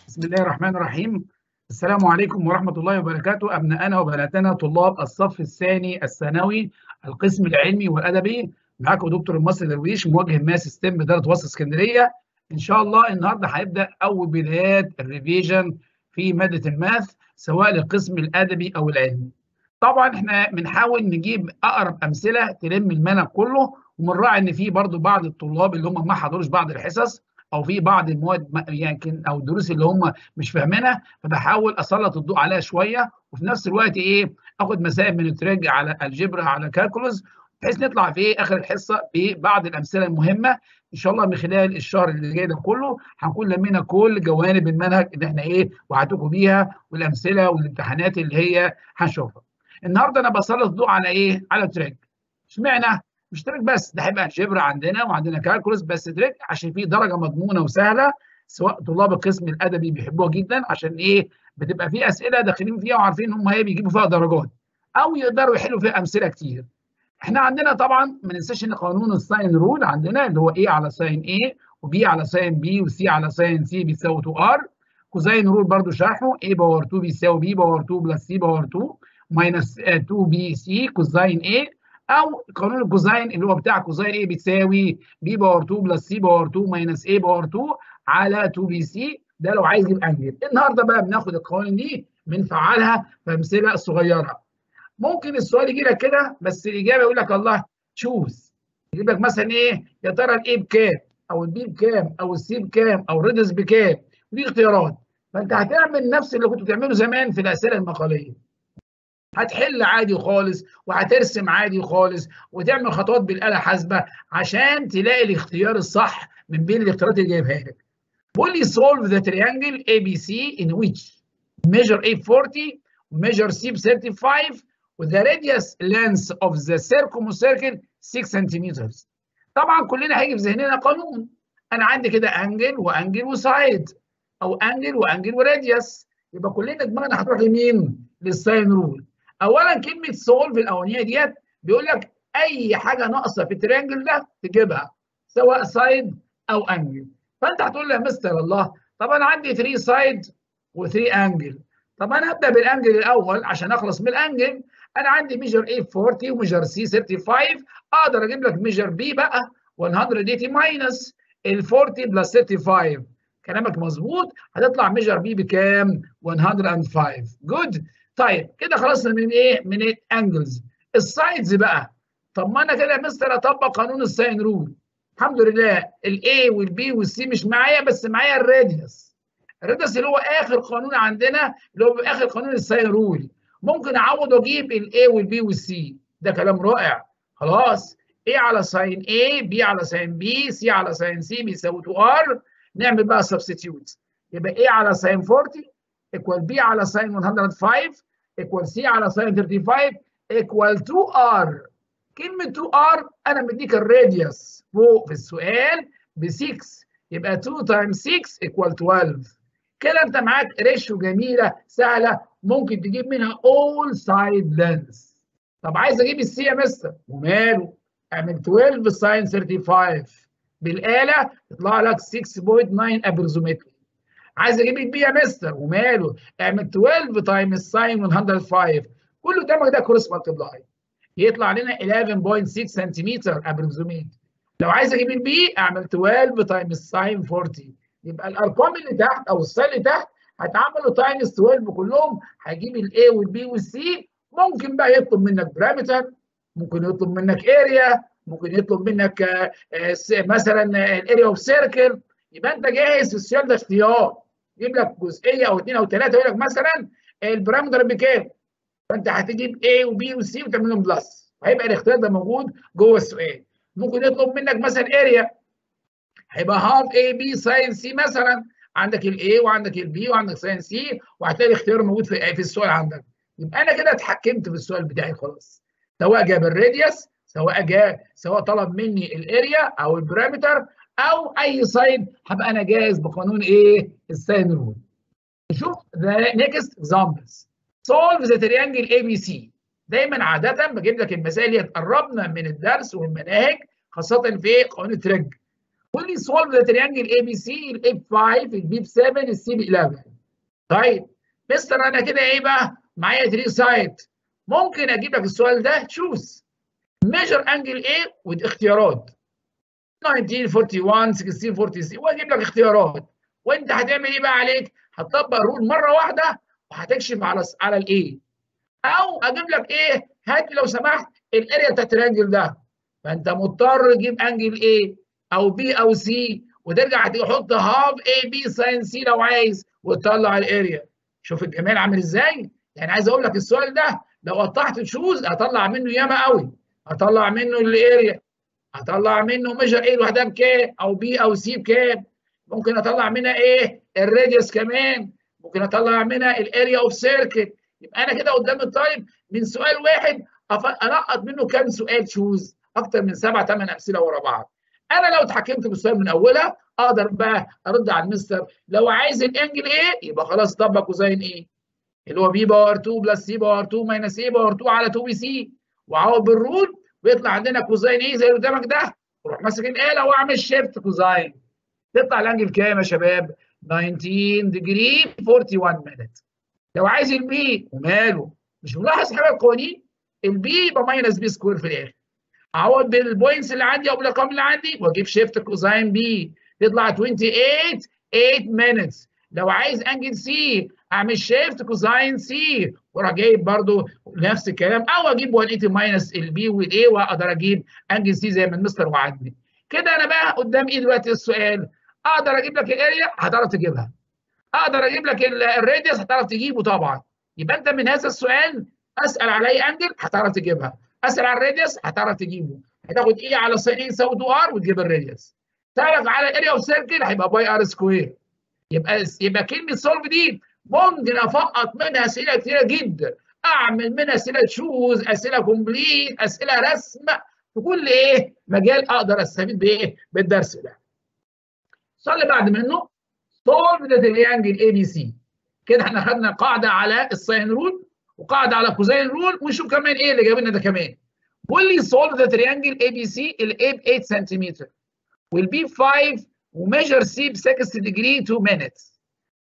بسم الله الرحمن الرحيم السلام عليكم ورحمة الله وبركاته أبنائنا وبناتنا طلاب الصف الثاني الثانوي القسم العلمي والأدبي معاكم دكتور المصري درويش موجه ماس ستيم بدارة وسط اسكندرية إن شاء الله النهاردة هيبدأ أول بدايات الريفيجن في مادة الماث سواء للقسم الأدبي أو العلمي طبعا احنا بنحاول نجيب أقرب أمثلة تلم المنهج كله وبنراعي إن في برضو بعض الطلاب اللي هم ما حضروش بعض الحصص او في بعض المواد يمكن او الدروس اللي هم مش فاهمينها فبحاول اسلط الضوء عليها شويه وفي نفس الوقت ايه اخد مسائل من التريج على الجبر على كالكولوس بحيث نطلع في اخر الحصه ببعض الامثله المهمه ان شاء الله من خلال الشهر اللي جاي ده كله هنكون لمينا كل جوانب المنهج اللي احنا ايه وعدتكم بيها والامثله والامتحانات اللي هي هنشوفها. النهارده انا بسلط الضوء على ايه؟ على التريج. اشمعنى؟ مش تريك بس ده هيبقى الجبر عندنا وعندنا كالكولس بس تريك عشان في درجه مضمونه وسهله سواء طلاب القسم الادبي بيحبوها جدا عشان ايه بتبقى في اسئله داخلين فيها وعارفين ان هم ايه بيجيبوا فيها درجات او يقدروا يحلوا فيها امثله كتير. احنا عندنا طبعا ما ننساش ان قانون الساين رول عندنا اللي هو ايه على ساين ايه وبي على ساين بي وسي على ساين سي بيساوي 2 ار كوزاين رول برضو شرحه a باور 2 بيساوي b باور 2 بلس c باور 2 ماينس 2 بي سي كوزاين a او قانون الكوزاين اللي هو بتاع كوزاين ايه بتساوي بي باور 2 بلس سي باور 2 ماينس اي باور 2 على 2 بي سي ده لو عايز يبقى انجل النهارده بقى بناخد القوانين دي بنفعلها في امثله صغيره ممكن السؤال يجي لك كده بس الاجابه يقول لك الله تشوز يجيب لك مثلا ايه يا ترى الاي بكام او البي بكام او السي بكام او الريدس بكام دي اختيارات فانت هتعمل نفس اللي كنت بتعمله زمان في الاسئله المقاليه هتحل عادي خالص وهترسم عادي خالص وتعمل خطوات بالاله حاسبه عشان تلاقي الاختيار الصح من بين الاختيارات اللي جايبها لك. بيقول لي solve the triangle ABC in which measure A 40 measure C 35 the radius length of the circumcircle 6 centimeters. طبعا كلنا هيجي في ذهننا قانون انا عندي كده انجل وانجل وسايد او انجل وانجل وراديوس يبقى كلنا دماغنا هتروح لمين؟ للساين رول. اولا كلمه سولف الاولانيه ديت بيقول لك اي حاجه ناقصه في التريانجل ده تجيبها سواء سايد او انجل فانت هتقول لي يا مستر الله طب انا عندي 3 سايد و3 انجل طب انا هبدا بالانجل الاول عشان اخلص من الانجل انا عندي ميجر A 40 وميجر C 35 اقدر اجيب لك ميجر B بقى 180 ماينس ال 40 بلس 35 كلامك مظبوط هتطلع ميجر B بكام 105 جود طيب كده خلصنا من ايه؟ من الانجلز. السايدز بقى طب ما انا كده يا مستر اطبق قانون الساين رول. الحمد لله الاي والبي والسي مش معايا بس معايا الراديوس. الراديوس اللي هو اخر قانون عندنا اللي هو اخر قانون الساين رول. ممكن اعوض واجيب الاي والبي والسي. ده كلام رائع. خلاص A على ساين A B على ساين B C على ساين C بيساوي 2 R نعمل بقى سبستيتيوت يبقى A على ساين 40 equal B على ساين 105 equal C على ساين 35 equal 2R كلمة 2R أنا مديك الراديوس فوق في السؤال ب 6 يبقى 2 times 6 equal 12 كده أنت معاك ريشيو جميلة سهلة ممكن تجيب منها all side lengths طب عايز أجيب السي يا مستر وماله اعمل 12 ساين 35 بالآلة يطلع لك 6.9 approximately عايز اجيب البي يا مستر وماله اعمل 12 تايمز ساين 105 كله قدامك ده كروس مالتبلاي يطلع لنا 11.6 سنتيمتر ابروكسيميت لو عايز اجيب البي اعمل 12 تايمز ساين 40 يبقى الارقام اللي تحت او الساين اللي تحت هيتعملوا تايمز 12 كلهم هيجيب الاي والبي والسي ممكن بقى يطلب منك بارامتر ممكن يطلب منك اريا ممكن يطلب منك مثلا الاريا اوف سيركل يبقى انت جاهز في السؤال ده اختيار يجيب لك جزئيه او اثنين او ثلاثه يقول لك مثلا البارامتر بكام؟ فانت هتجيب A وB وC وتعمل لهم بلس هيبقى الاختيار ده موجود جوه السؤال ممكن يطلب منك مثلا اريا هيبقى هاف A B ساين C مثلا عندك ال A وعندك ال B وعندك ساين C وهتلاقي الاختيار موجود في في السؤال عندك يبقى انا كده اتحكمت في السؤال بتاعي خلاص سواء جاب الراديوس سواء جاب سواء طلب مني الاريا او البارامتر او اي سايد هبقى انا جاهز بقانون ايه الساين رول نشوف the next examples solve the triangle ABC دايما عاده بجيب لك المسائل اللي تقربنا من الدرس والمناهج خاصه في قانون التريج قول لي سولف ذا تريانجل اي بي سي الاي ب 5 البي ب 7 السي ب 11 طيب مستر انا كده ايه بقى معايا 3 سايت ممكن اجيب لك السؤال ده تشوز ميجر انجل ايه ودي اختيارات 1941 1646 واجيب لك اختيارات وانت هتعمل ايه بقى عليك هتطبق الرول مره واحده وهتكشف على على الايه او اجيب لك ايه هات لي لو سمحت الاريا بتاعت الانجل ده فانت مضطر تجيب انجل ايه او بي او سي وترجع تحط هاف اي بي ساين سي لو عايز وتطلع الاريا شوف الجمال عامل ازاي يعني عايز اقول لك السؤال ده لو قطعت تشوز هطلع منه ياما قوي هطلع منه الاريا هطلع منه ميجر ايه لوحدها بكام او بي او سي بكام ممكن اطلع منها ايه الراديوس كمان ممكن اطلع منها الاريا اوف سيركت يبقى انا كده قدام الطالب من سؤال واحد انقط منه كام سؤال تشوز اكتر من سبع ثمان امثله ورا بعض انا لو اتحكمت بالسؤال من اولها اقدر بقى ارد على المستر لو عايز الانجل ايه يبقى خلاص طبق كوزين ايه اللي هو بي باور 2 بلس سي باور 2 ماينس اي باور 2 على 2 بي سي واعوض بالرول ويطلع عندنا كوزين ايه زي اللي قدامك ده اروح ماسك الاله واعمل شيفت كوزين تطلع الانجل كام يا شباب 19 ديجري 41 مينت لو عايز البي وماله مش ملاحظ حاجه القوانين البي يبقى ماينس بي سكوير في الاخر اعوض بالبوينتس اللي عندي او بالارقام اللي عندي واجيب شيفت كوزين بي يطلع 28 8 مينتس لو عايز انجل سي اعمل شيفت كوزين سي واروح جايب برضو نفس الكلام او اجيب 180 ماينس البي والاي واقدر اجيب انجل سي زي ما المستر وعدني كده انا بقى قدام ايه دلوقتي السؤال اقدر اجيب لك الاريا هتعرف تجيبها اقدر اجيب لك الراديوس هتعرف تجيبه طبعا يبقى انت من هذا السؤال اسال على اي انجل هتعرف تجيبها اسال على الراديوس هتعرف تجيبه هتاخد ايه على ساين ايه يساوي 2 ار وتجيب الراديوس تعرف على الاريا اوف سيركل هيبقى باي ار سكوير يبقى يبقى كلمه سولف دي ممكن افقط منها اسئله كتيره جدا اعمل منها اسئله تشوز اسئله كومبليت اسئله رسم في كل ايه مجال اقدر استفيد بايه بالدرس ده السؤال اللي بعد منه سولف ذا تريانجل اي بي سي كده احنا خدنا قاعده على الساين رول وقاعده على كوزين رول ونشوف كمان ايه اللي جاب لنا ده كمان بيقول لي سولف ذا تريانجل اي بي سي الاي ب 8 سنتيمتر والبي 5 وميجر سي ب 6 ديجري 2 مينتس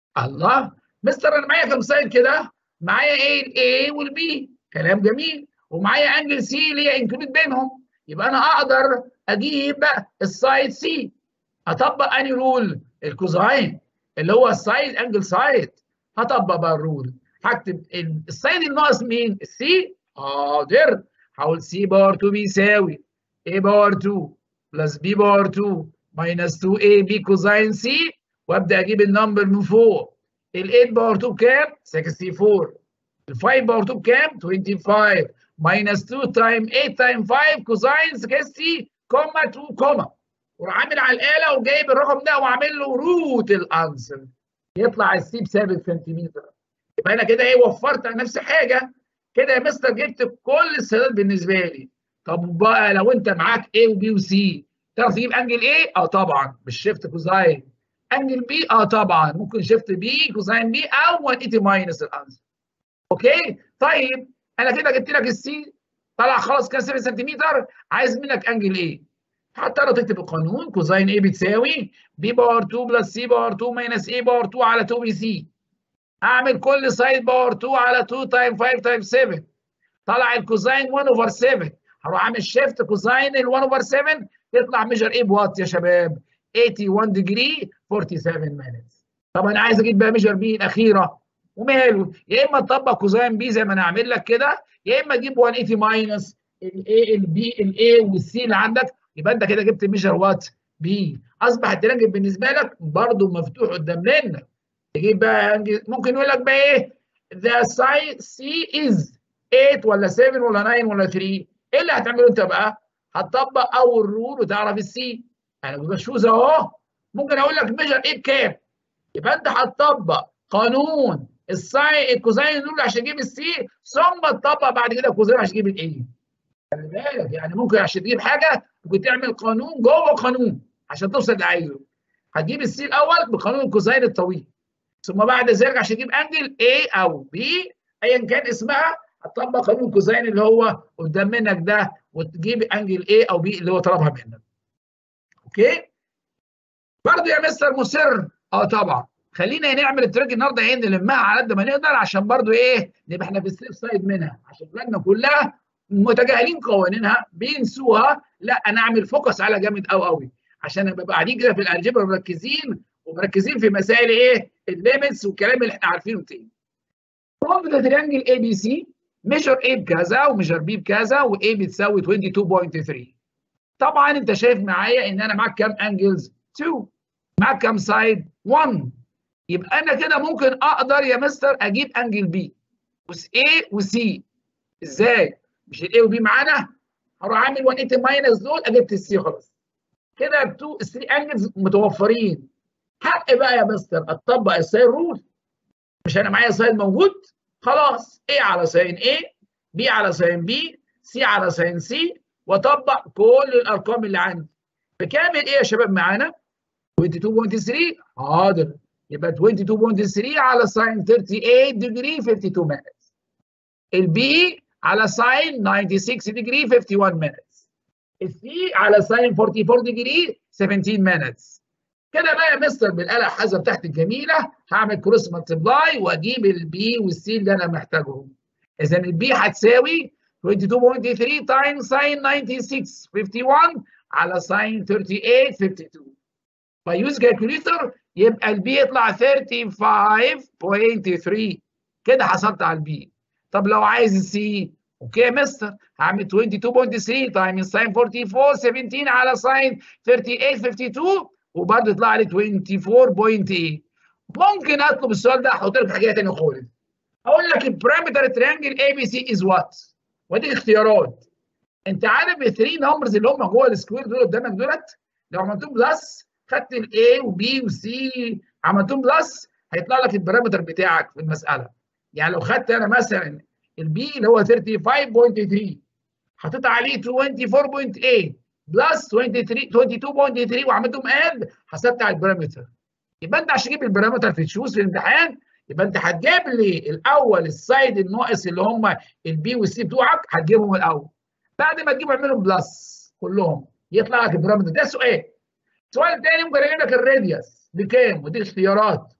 الله مستر انا معايا كام سايد كده معايا ايه الاي والبي كلام جميل ومعايا انجل سي اللي هي انكلود بينهم يبقى انا اقدر اجيب السايد سي اطبق اني رول الكوزاين اللي هو السايد انجل سايد هطبق بقى الرول هكتب السايد الناقص مين السي حاضر هقول سي باور 2 بيساوي a باور 2 بلس b باور 2 ماينس 2 a b كوزاين سي وابدا اجيب النمبر من فوق ال 8 باور 2 بكام 64 ال 5 باور 2 بكام 25 ماينس 2 تايم 8 تايم 5 كوزاين 60 كوما 2 كوما وراح عامل على الاله وجايب الرقم ده وعامل له روت الانسر يطلع السي ب 7 سنتيمتر يبقى انا كده ايه وفرت على نفسي حاجه كده يا مستر جبت كل السداد بالنسبه لي طب بقى لو انت معاك A وبي وسي تعرف تجيب انجل ايه؟ اه طبعا بالشيفت كوزاين انجل بي اه طبعا ممكن شيفت بي كوزاين بي او 180 ماينس الانسر اوكي طيب انا كده جبت لك السي طلع خلاص كان 7 سنتيمتر عايز منك انجل ايه؟ هتضطر تكتب القانون كوزاين ايه بتساوي بي باور 2 بلس سي باور 2 ماينس اي باور 2 على 2 بي سي اعمل كل سايد باور 2 على 2 تايم 5 تايم 7 طلع الكوزاين 1 اوفر 7 هروح اعمل شيفت كوزاين ال 1 اوفر 7 يطلع ميجر ايه بوات يا شباب 81 ديجري 47 مينتس طب انا عايز اجيب بقى ميجر بي الاخيره وماله يا اما تطبق كوزاين بي زي ما انا عامل لك كده يا اما تجيب 180 ماينس الاي البي الاي والسي اللي عندك يبقى انت كده جبت ميجر وات بي اصبح الترانجل بالنسبه لك برضه مفتوح قدام منك تجيب بقى ممكن يقول لك بقى ايه ذا سايد سي از 8 ولا 7 ولا 9 ولا 3 ايه اللي هتعمله انت بقى؟ هتطبق اول رول وتعرف السي انا يعني بشوز اهو ممكن اقول لك ميجر ايه بكام يبقى انت هتطبق قانون الساين الكوزاين رول عشان تجيب السي ثم تطبق بعد كده الكوزاين عشان تجيب الايه خلي بالك يعني ممكن عشان تجيب حاجه ممكن تعمل قانون جوه قانون عشان توصل اللي عايزه هتجيب السي الاول بقانون الكوزاين الطويل ثم بعد ذلك عشان تجيب انجل A او B ايا كان اسمها هتطبق قانون الكوزاين اللي هو قدام منك ده وتجيب انجل A او B اللي هو طلبها منك. اوكي؟ برضه يا مستر مصر اه طبعا خلينا نعمل التريك النهارده ايه نلمها على قد ما نقدر عشان برضه ايه نبقى احنا في السيف سايد منها عشان بلادنا كلها متجاهلين قوانينها بينسوها لا انا اعمل فوكس على جامد قوي قوي عشان ابقى قاعدين كده في الالجبر مركزين ومركزين في مسائل ايه الليميتس والكلام اللي احنا عارفينه تاني فروم ذا تريانجل اي بي سي ميجر A بكذا وميجر B بكذا و A بتساوي 22.3 طبعا انت شايف معايا ان انا معاك كام انجلز 2 معاك كام سايد 1 يبقى انا كده ممكن اقدر يا مستر اجيب انجل B وس A وC ازاي مش الاي وبي معانا هروح عامل 180 ماينس دول اجبت السي خلاص كده 2 3 انجلز متوفرين حق بقى يا مستر اطبق الساين رول مش انا معايا ساين موجود خلاص A على ساين A B على ساين B C على ساين C واطبق كل الارقام اللي عندي بكامل ايه يا شباب معانا 22.3 حاضر يبقى 22.3 على ساين 38 ديجري 52 minutes البي على ساين 96 ديجري 51 minutes السي على ساين 44 ديجري 17 minutes كده بقى يا مستر بالاله الحاسبه بتاعتي الجميله هعمل كروس مالتبلاي واجيب البي والسي اللي انا محتاجهم اذا البي هتساوي 22.3 تايم ساين 96 51 على ساين 38 52 فيوز كالكوليتر يبقى البي يطلع 35.3 كده حصلت على البي طب لو عايز السي اوكي يا مستر هعمل 22.3 تايم ساين 44 17 على ساين 38 52 وبرضه يطلع لي 24.8 ممكن اطلب السؤال ده احط لك حاجه ثانيه خالص اقول لك البارامتر تريانجل اي بي سي از وات ودي اختيارات انت عارف الثري نمبرز اللي هم جوه السكوير دول قدامك دولت لو عملتهم بلس خدت الاي وبي وسي عملتهم بلس هيطلع لك البارامتر بتاعك في المساله يعني لو خدت انا مثلا البي اللي هو 35.3 حطيت عليه 24.8 بلس 23 22.3 وعملتهم اد حسبت على البارامتر يبقى انت عشان تجيب البارامتر في تشوز في الامتحان يبقى انت هتجيب لي الاول السايد الناقص اللي هم البي والسي بتوعك هتجيبهم الاول بعد ما تجيب اعملهم بلس كلهم يطلع لك البارامتر ده سؤال سؤال تاني ممكن اجيب لك الراديوس بكام ودي اختيارات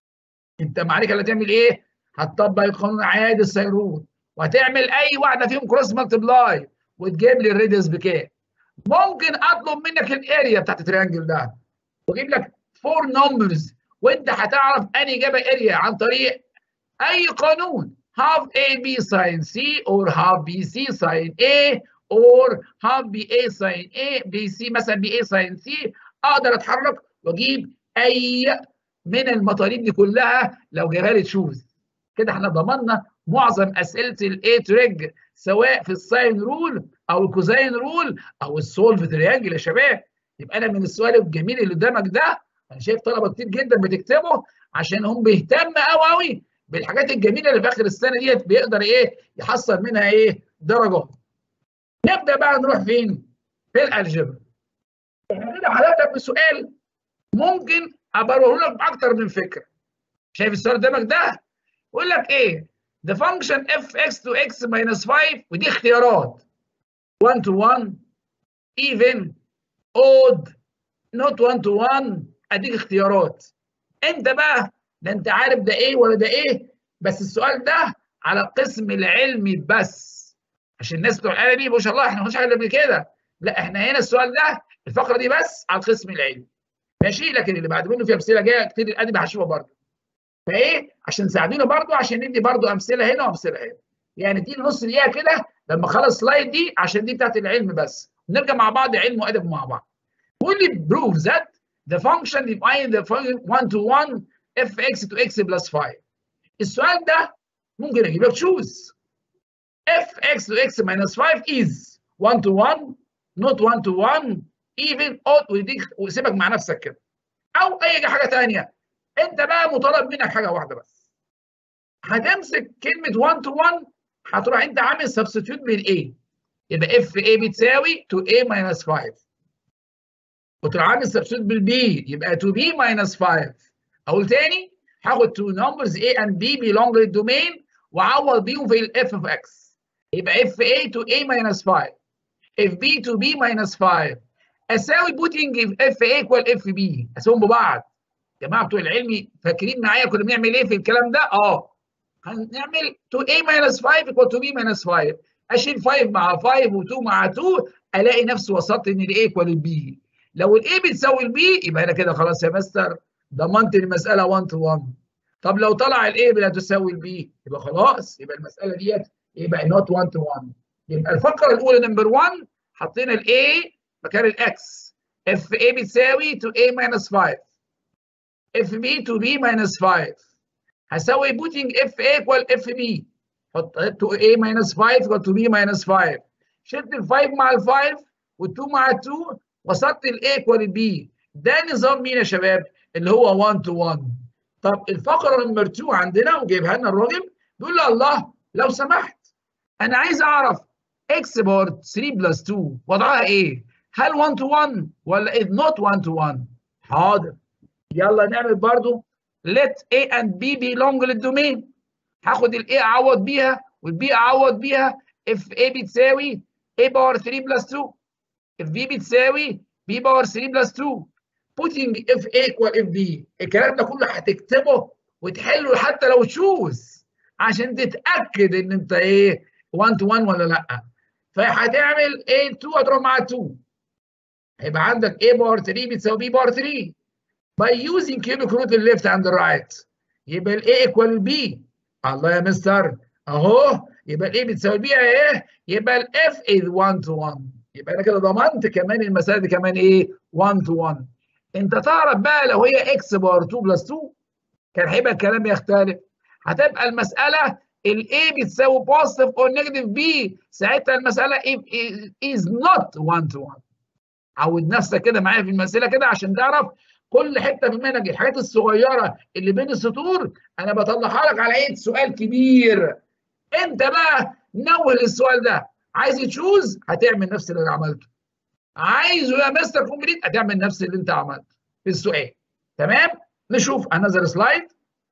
انت ما عليك الا تعمل ايه؟ هتطبق القانون عادي السيرون وهتعمل اي واحده فيهم كروس مالتبلاي وتجيب لي الراديوس بكام ممكن اطلب منك الاريا بتاعت التريانجل ده واجيب لك فور نمبرز وانت هتعرف انهي اجابه اريا عن طريق اي قانون half a b sin c or half b c sin a or half b a sin a b c مثلا b a sin c اقدر اتحرك واجيب اي من المطالب دي كلها لو جابها لي تشوز كده احنا ضمننا معظم اسئله الاي تريج سواء في الساين رول او الكوزاين رول او السولف تريانجل يا شباب يبقى انا من السؤال الجميل اللي قدامك ده انا شايف طلبه كتير جدا بتكتبه عشان هم بيهتم قوي قوي بالحاجات الجميله اللي في اخر السنه ديت بيقدر ايه يحصل منها ايه درجات نبدا بقى نروح فين في الالجبر احنا كده حضرتك بسؤال ممكن ابرره لك باكتر من فكره شايف السؤال قدامك ده يقول لك ايه the function fx to x minus 5 ودي اختيارات 1 to 1 even odd not 1 to 1 اديك اختيارات انت بقى لا انت عارف ده ايه ولا ده ايه بس السؤال ده على القسم العلمي بس عشان الناس بتوع الادبي ما شاء الله احنا مش قبل كده لا احنا هنا السؤال ده الفقره دي بس على القسم العلمي ماشي لكن اللي بعد منه في امثله جايه كتير الادبي هشوفها برضه فايه عشان تساعدونا برضه عشان ندي برضه امثله هنا وامثله هنا يعني دي نص دقيقه كده لما اخلص سلايد دي عشان دي بتاعت العلم بس نرجع مع بعض علم وادب مع بعض قول لي prove that the function define the function 1 to 1 fx to x plus 5 السؤال ده ممكن اجيب لك choose fx to x minus 5 is 1 to 1 not 1 to 1 even odd وديك وسيبك مع نفسك كده او اي حاجه ثانيه انت بقى مطالب منك حاجه واحده بس هتمسك كلمه 1 to 1 هتروح انت عامل سبستيتيوت بين ايه يبقى اف اي بتساوي 2 a minus 5 وتروح عامل سبستيتيوت بالبي يبقى 2 b minus 5 اقول تاني هاخد two numbers a and b belong للدومين واعوض بيهم في الاف of x يبقى اف a to a minus 5 if b to b minus 5 اساوي بوتنج اف ايكوال اف بي اساويهم ببعض يا جماعه بتوع العلمي فاكرين معايا كنا بنعمل ايه في الكلام ده؟ اه هنعمل 2a minus 5 equal to b minus 5 اشيل 5 مع 5 و2 مع 2 الاقي نفسي وصلت ان الاي ايكوال البي لو الاي بتساوي البي يبقى انا كده خلاص يا مستر ضمنت المساله 1 تو 1 طب لو طلع الاي لا تساوي البي يبقى خلاص يبقى المساله ديت يبقى نوت 1 تو 1 يبقى الفقره الاولى نمبر 1 حطينا الاي مكان الاكس اف اي بتساوي 2a minus 5 اف بي تو بي minus 5 هساوي بوتنج اف اي ايكوال اف بي حط 2a minus 5 equal to b minus 5 شلت ال 5 مع ال 5 وال 2 مع ال 2 وصلت ال a equal b ده نظام مين يا شباب؟ اللي هو 1 to 1 طب الفقره نمبر 2 عندنا وجايبها لنا الراجل بيقول له الله لو سمحت انا عايز اعرف x باور 3 بلس 2 وضعها ايه؟ هل 1 to 1 ولا is not 1 to 1؟ حاضر يلا نعمل برضو let A and B belong للدومين هاخد ال A اعوض بيها وال B اعوض بيها if A بتساوي A باور 3 بلس 2 if B بتساوي B باور 3 بلس 2 putting if A equal if B الكلام ده كله هتكتبه وتحله حتى لو تشوز عشان تتاكد ان انت ايه 1 to 1 ولا لا فهتعمل A 2 هتروح مع 2 هيبقى عندك A باور 3 بتساوي B باور 3 by using cubic root left and right يبقى ال A equal B الله يا مستر اهو يبقى ال A بتساوي B ايه يبقى ال F is 1 to 1 يبقى انا كده ضمنت كمان المساله دي كمان ايه 1 to 1 انت تعرف بقى لو هي x باور 2 بلس 2 كان هيبقى الكلام يختلف هتبقى المساله ال A بتساوي بوزيتيف او نيجاتيف B ساعتها المساله is not 1 to 1 عود نفسك كده معايا في المساله كده عشان تعرف كل حته في المنهج الحاجات الصغيره اللي بين السطور انا بطلعها لك على ايه سؤال كبير انت بقى نوه السؤال ده عايز تشوز هتعمل نفس اللي انا عملته عايزه يا مستر كومبليت هتعمل نفس اللي انت عملته في السؤال تمام نشوف انذر سلايد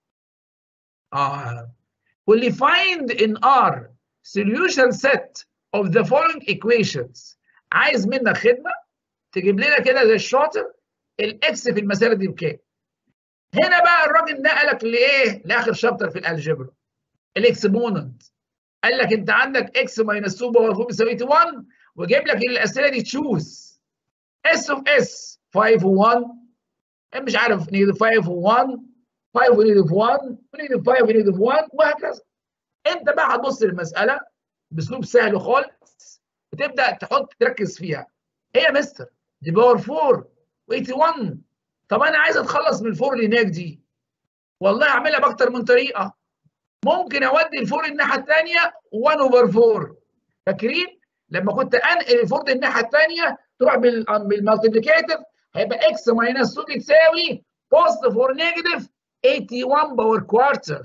اه واللي find in R solution set of the following equations عايز منك خدمه تجيب لنا كده زي الشاطر الاكس في المساله دي بكام؟ هنا بقى الراجل نقلك لايه؟ لاخر شابتر في الالجبرا الاكسبوننت قال لك انت عندك اكس ماينس 2 باور 4 بيساوي 1 وجايب لك الاسئله دي تشوز اس اوف اس 5 و1 مش عارف نيجاتيف 5 و1 5 ونيجاتيف 1 ونيجاتيف 5 ونيجاتيف 1 وهكذا انت بقى هتبص للمساله باسلوب سهل خالص وتبدا تحط تركز فيها ايه يا مستر دي باور 4 و81 طب انا عايز اتخلص من الفور اللي هناك دي والله اعملها باكتر من طريقه ممكن اودي الفور الناحيه الثانيه 1 اوفر 4 فاكرين لما كنت انقل الفور دي الناحيه الثانيه تروح بالمالتيبليكيتيف هيبقى اكس ماينس 2 تساوي بوزيتيف اور نيجاتيف 81 باور كوارتر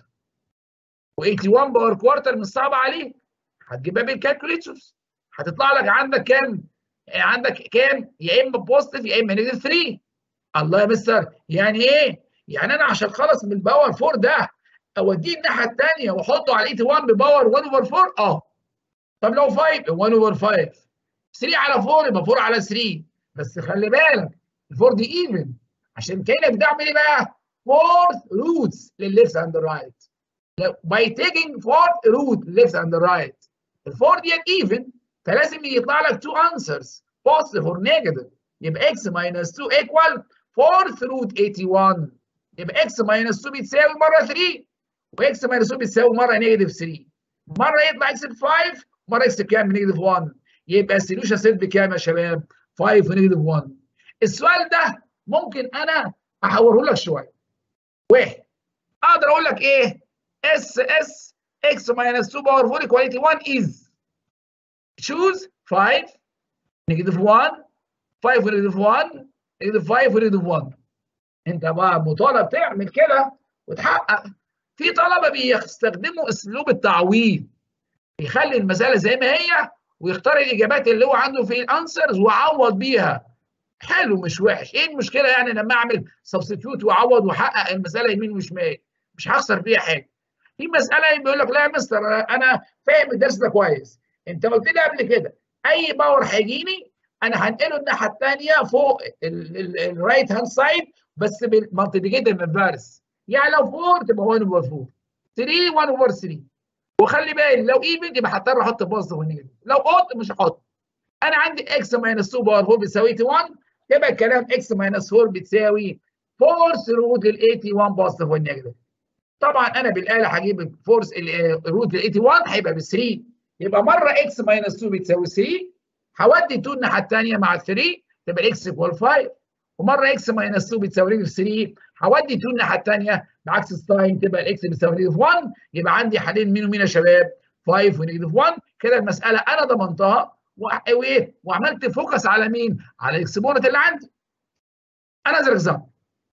و81 باور كوارتر مش صعبه عليك هتجيبها بالكالكوليترز هتطلع لك عندك كام؟ عندك كام؟ يا اما بوزيتيف يا اما نيجاتيف 3 الله يا مستر يعني ايه؟ يعني انا عشان اخلص من الباور 4 ده اوديه الناحيه الثانيه واحطه على 81 بباور 1 اوفر 4 اه طب لو 5 1 اوفر 5 3 على 4 يبقى 4 على 3 بس خلي بالك الفور دي ايفن عشان كده بتعمل ايه بقى؟ فورث روتس للليفت اند رايت باي تيكينج فورث روت ليفت اند رايت الفور ديت ايفن فلازم يطلع لك تو انسرز بوزيتيف اور نيجاتيف يبقى اكس ماينس 2 ايكوال فورث روت 81 يبقى اكس ماينس 2 بتساوي مره 3 واكس ماينس 2 بتساوي مره نيجاتيف 3 مره يطلع اكس ب 5 مره اكس بكام؟ نيجاتيف 1 يبقى السوليوشن سيت بكام يا شباب؟ 5 ونيجاتيف 1 السؤال ده ممكن انا احوره لك شويه واحد اقدر اقول لك ايه؟ اس اس اكس ماينس 2 باور 4 ايكواليتي 1 از choose 5 نيجاتيف 1 5 ونيجاتيف 1 نيجاتيف 5 ونيجاتيف 1 انت بقى مطالب تعمل كده وتحقق في طلبه بيستخدموا اسلوب التعويض يخلي المساله زي ما هي ويختار الاجابات اللي هو عنده في الانسرز ويعوض بيها حلو مش وحش ايه المشكله يعني لما اعمل سبستيتيوت واعوض واحقق المساله يمين وشمال مش هخسر فيها حاجه في مساله بيقول لك لا يا مستر انا فاهم الدرس ده كويس انت قلت لي قبل كده اي باور هيجيني انا هنقله الناحيه الثانيه فوق الرايت هاند سايد بس بالمالتيبيكيتيف انفيرس يعني لو 4 تبقى 1 اوفر 4 3 1 اوفر 3 وخلي بالي لو ايفن يبقى هضطر احط بوزيتيف ونيجاتيف لو اوت مش هحط انا عندي اكس ماينس 2 باور 4 بيساوي 1 يبقى الكلام اكس ماينس 4 بتساوي فورس روت ال 81 بوزيتيف والنيجاتيف طبعا انا بالاله هجيب فورس روت ال 81 هيبقى ب 3 يبقى مره اكس ماينس 2 بتساوي 3 هودي 2 الناحيه الثانيه مع 3 تبقى الاكس ايكوال 5 ومره اكس ماينس 2 بتساوي 3 هودي 2 الناحيه الثانيه بعكس الساين تبقى الاكس بتساوي 1 يبقى عندي حلين مين ومين يا شباب 5 ونيجاتيف 1 كده المساله انا ضمنتها وايه وعملت فوكس على مين؟ على الاكسبوننت اللي عندي. انا زي اكزامبل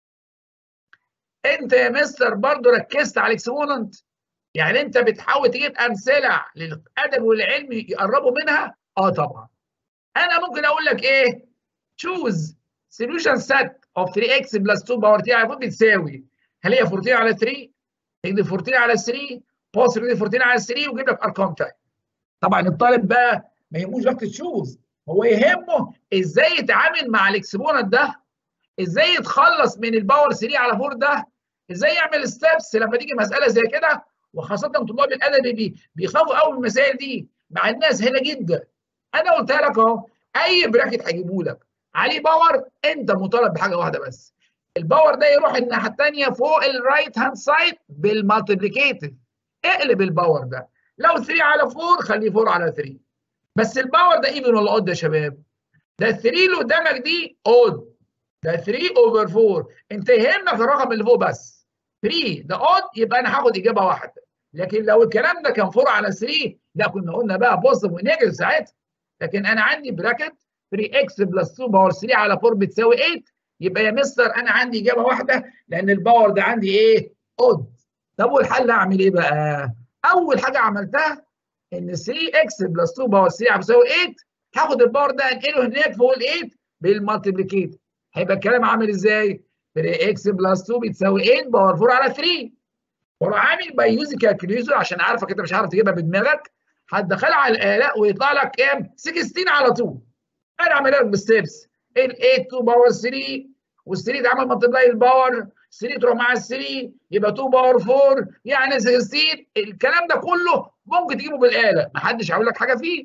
انت يا مستر برضه ركزت على الاكسبوننت يعني انت بتحاول تجيب امثله للادب والعلم يقربوا منها؟ اه طبعا. انا ممكن اقول لك ايه؟ choose solution set of 3x plus 2 باور تي على بتساوي هل هي 14 على 3 نجيب 14 على 3 بوزيتيف 14 على 3 ويجيب لك ارقام ثانيه طبعا الطالب بقى ما يهموش وقت تشوز هو يهمه ازاي يتعامل مع الاكسبوننت ده ازاي يتخلص من الباور 3 على 4 ده ازاي يعمل ستيبس لما تيجي مساله زي كده وخاصه طلاب الادبي بي بيخافوا قوي من المسائل دي مع انها سهله جدا انا قلت لك اهو اي براكت هجيبه لك عليه باور انت مطالب بحاجه واحده بس الباور ده يروح الناحيه الثانيه فوق الرايت هاند سايد بالمالتيبليكيتيف اقلب الباور ده لو 3 على 4 خليه 4 على 3 بس الباور ده ايفن ولا اود يا شباب ده 3 اللي قدامك دي اود ده 3 اوفر 4 انت يهمك الرقم اللي فوق بس 3 ده اود يبقى انا هاخد اجابه واحده لكن لو الكلام ده كان 4 على 3 لا كنا قلنا بقى بوزيتيف ونيجاتيف ساعتها لكن انا عندي براكت 3 اكس بلس 2 باور 3 على 4 بتساوي 8 يبقى يا مستر انا عندي اجابه واحده لان الباور ده عندي ايه؟ اود طب والحل اعمل ايه بقى؟ اول حاجه عملتها ان 3 اكس بلس 2 باور 3 بتساوي 8 هاخد الباور ده انقله هناك فوق ال 8 بالمالتيبليكيت هيبقى الكلام عامل ازاي؟ 3 اكس بلس 2 بتساوي 8 باور 4 على 3 واروح عامل باي يوز كالكوليتور عشان عارفك انت مش عارف تجيبها بدماغك هتدخلها على الاله ويطلع لك كام؟ 16 على طول انا اعمل لك بالستبس ال 8 2 باور 3 وال 3 تعمل ملتبلاي الباور 3 تروح مع ال 3 يبقى 2 باور 4 يعني 16 الكلام ده كله ممكن تجيبه بالاله ما حدش هيقول لك حاجه فيه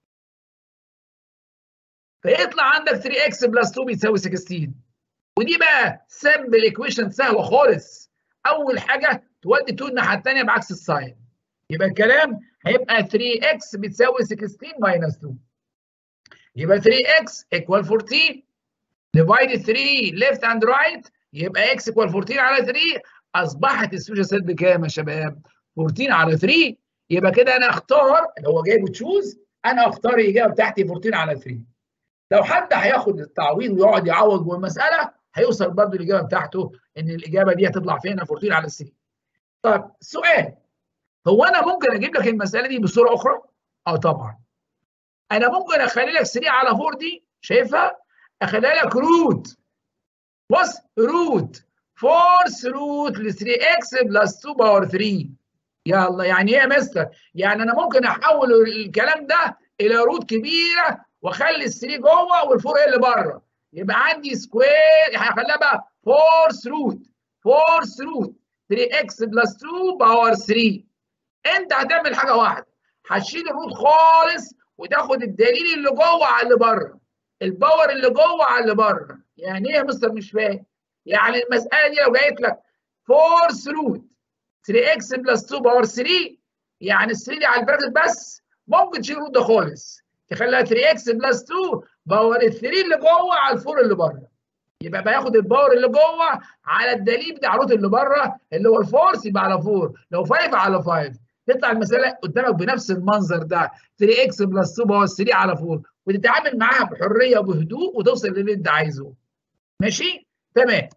فيطلع عندك 3 اكس بلس 2 بيساوي 16 ودي بقى سمبل ايكويشن سهله خالص اول حاجه تودي 2 الناحيه الثانيه بعكس الساين يبقى الكلام هيبقى 3 اكس بتساوي 16 ماينس 2 يبقى 3 اكس ايكوال 14 ديفايد 3 ليفت اند رايت يبقى اكس ايكوال 14 على 3 اصبحت السوشيال سيت بكام يا شباب؟ 14 على 3 يبقى كده انا اختار اللي هو جايبه تشوز انا اختار الاجابه بتاعتي 14 على 3 لو حد هياخد التعويض ويقعد يعوض جوه المساله هيوصل برضه الاجابه بتاعته ان الاجابه دي هتطلع فين 14 على 3 طب سؤال هو انا ممكن اجيب لك المساله دي بصوره اخرى؟ اه طبعا انا ممكن اخلي لك 3 على 4 دي شايفها؟ اخليها لك روت بص روت فورس روت ل 3 اكس بلس 2 باور 3 يلا يعني ايه يا مستر؟ يعني انا ممكن احول الكلام ده الى روت كبيره واخلي ال 3 جوه وال4 اللي بره يبقى عندي سكوير هخليها بقى فورس روت فورس روت 3 اكس بلس 2 باور 3 انت هتعمل حاجه واحده هتشيل الروت خالص وتاخد الدليل اللي جوه على اللي بره الباور اللي جوه على اللي بره يعني ايه يا مستر مش فاهم يعني المساله دي لو جايت لك فورس روت 3 اكس بلس 2 باور 3 يعني ال 3 دي على البراكت بس ممكن تشيل الروت ده خالص تخليها 3 اكس بلس 2 باور ال 3 اللي جوه على الفور اللي بره يبقى بياخد الباور اللي جوه على الدليل بتاع الروت اللي بره اللي هو الفورس يبقى على 4 لو 5 على 5 تطلع المساله قدامك بنفس المنظر ده 3 اكس بلس 2 باور 3 على 4 وتتعامل معاها بحريه وبهدوء وتوصل للي انت عايزه ماشي تمام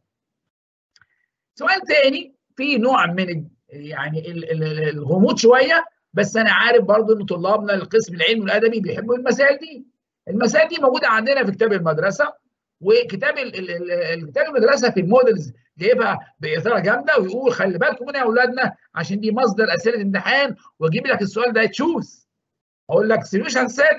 سؤال تاني في نوع من يعني الغموض شويه بس انا عارف برضو ان طلابنا القسم العلمي والادبي بيحبوا المسائل دي المسائل دي موجوده عندنا في كتاب المدرسه وكتاب الكتاب المدرسه في المودلز جايبها باثاره جامده ويقول خلي بالكم منها يا اولادنا عشان دي مصدر اسئله امتحان واجيب لك السؤال ده تشوز اقول لك سوليوشن سيت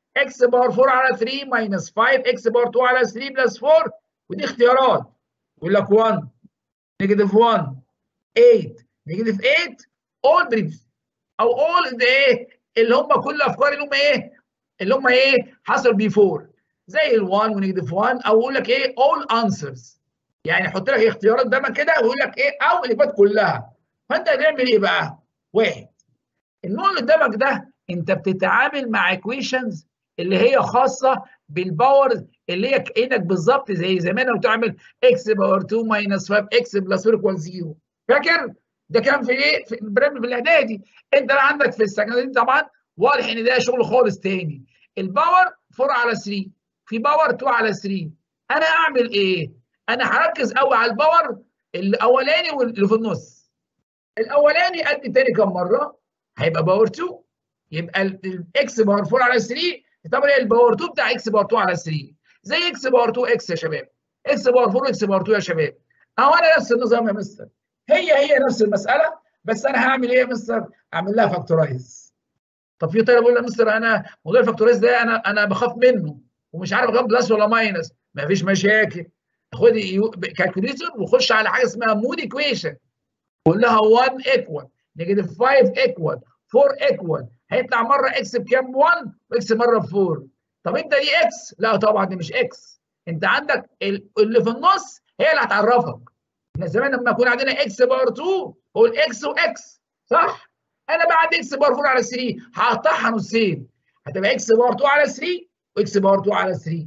اكس باور 4 على 3 ماينس 5 اكس باور 2 على 3 بلس 4 ودي اختيارات يقول لك 1 نيجاتيف 1 8 نيجاتيف 8 اول بريفز او اول ده ايه اللي هم كل الافكار اللي هم ايه اللي هم ايه حصل بيفور زي ال1 ونيجاتيف 1 او يقول لك ايه اول انسرز يعني يحط لك اختيارات قدامك كده ويقول لك ايه او الاجابات كلها فانت هتعمل ايه بقى؟ واحد النوع اللي قدامك ده انت بتتعامل مع ايكويشنز اللي هي خاصه بالباور اللي هي كانك بالظبط زي زمان لو تعمل اكس باور 2 ماينس 5 اكس بلس 4 ايكوال 0 فاكر؟ ده كان في ايه؟ في البرنامج في الاعدادي انت عندك في السكندري طبعا واضح ان ده شغل خالص تاني الباور 4 على 3 في باور 2 على 3 انا اعمل ايه؟ انا هركز قوي على الباور الاولاني واللي في النص الاولاني قد تاني كم مره؟ هيبقى باور 2 يبقى الاكس باور 4 على 3 طبعا الباور 2 بتاع اكس باور 2 على 3 زي اكس باور 2 اكس يا شباب اكس باور 4 اكس باور 2 يا شباب اهو انا نفس النظام يا مستر هي هي نفس المساله بس انا هعمل ايه يا مستر؟ اعمل لها فاكتورايز طب في طالب يقول لي يا مستر انا موضوع الفاكتورايز ده انا انا بخاف منه ومش عارف اجيب بلس ولا ماينس مفيش مشاكل خد كالكوليتر وخش على حاجه اسمها مود ايكويشن قول لها 1 ايكوال نيجاتيف 5 ايكوال 4 ايكوال هيطلع مره اكس بكام 1 واكس مره ب 4 طب انت دي اكس لا طبعا دي مش اكس انت عندك اللي في النص هي اللي هتعرفك احنا زمان لما يكون عندنا اكس باور 2 هو الاكس واكس صح انا بعد اكس باور 4 على 3 هقطعها نصين هتبقى اكس باور 2 على 3 واكس باور 2 على 3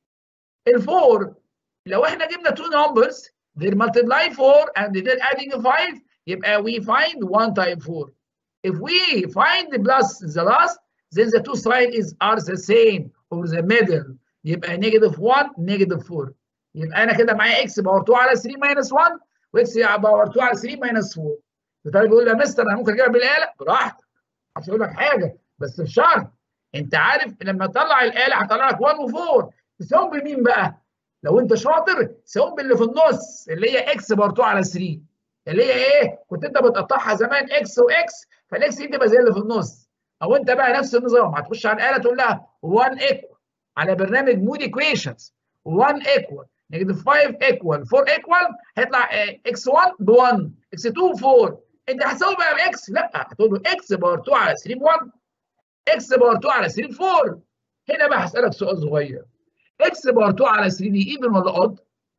الفور لو احنا جبنا two numbers they multiply 4 and they're adding 5 يبقى we find 1 times 4 if we find the plus the last then the two sides is are the same or the middle يبقى negative 1 negative 4 يبقى انا كده معايا x باور 2 على 3 minus 1 واكس باور 2 على 3 minus 4 الطالب بيقول لي يا مستر انا ممكن اجيبها بالاله براحتك مش هقول لك حاجه بس بشرط انت عارف لما تطلع الاله هتطلع لك 1 و4 تساوم بمين بقى؟ لو انت شاطر تساوم باللي في النص اللي هي اكس باور 2 على 3 اللي هي ايه؟ كنت انت بتقطعها زمان اكس واكس فالاكس دي تبقى زي اللي في النص او انت بقى نفس النظام هتخش على الاله تقول لها 1 ايكوال على برنامج مود ايكويشنز 1 ايكوال نيجاتيف 5 ايكوال 4 ايكوال هيطلع اكس 1 ب 1 اكس 2 ب 4 انت هتساوي بقى باكس لا هتقول له اكس باور 2 على 3 ب 1 اكس باور 2 على 3 ب 4 هنا بقى هسالك سؤال صغير اكس باور 2 على 3 دي ايفن ولا اود؟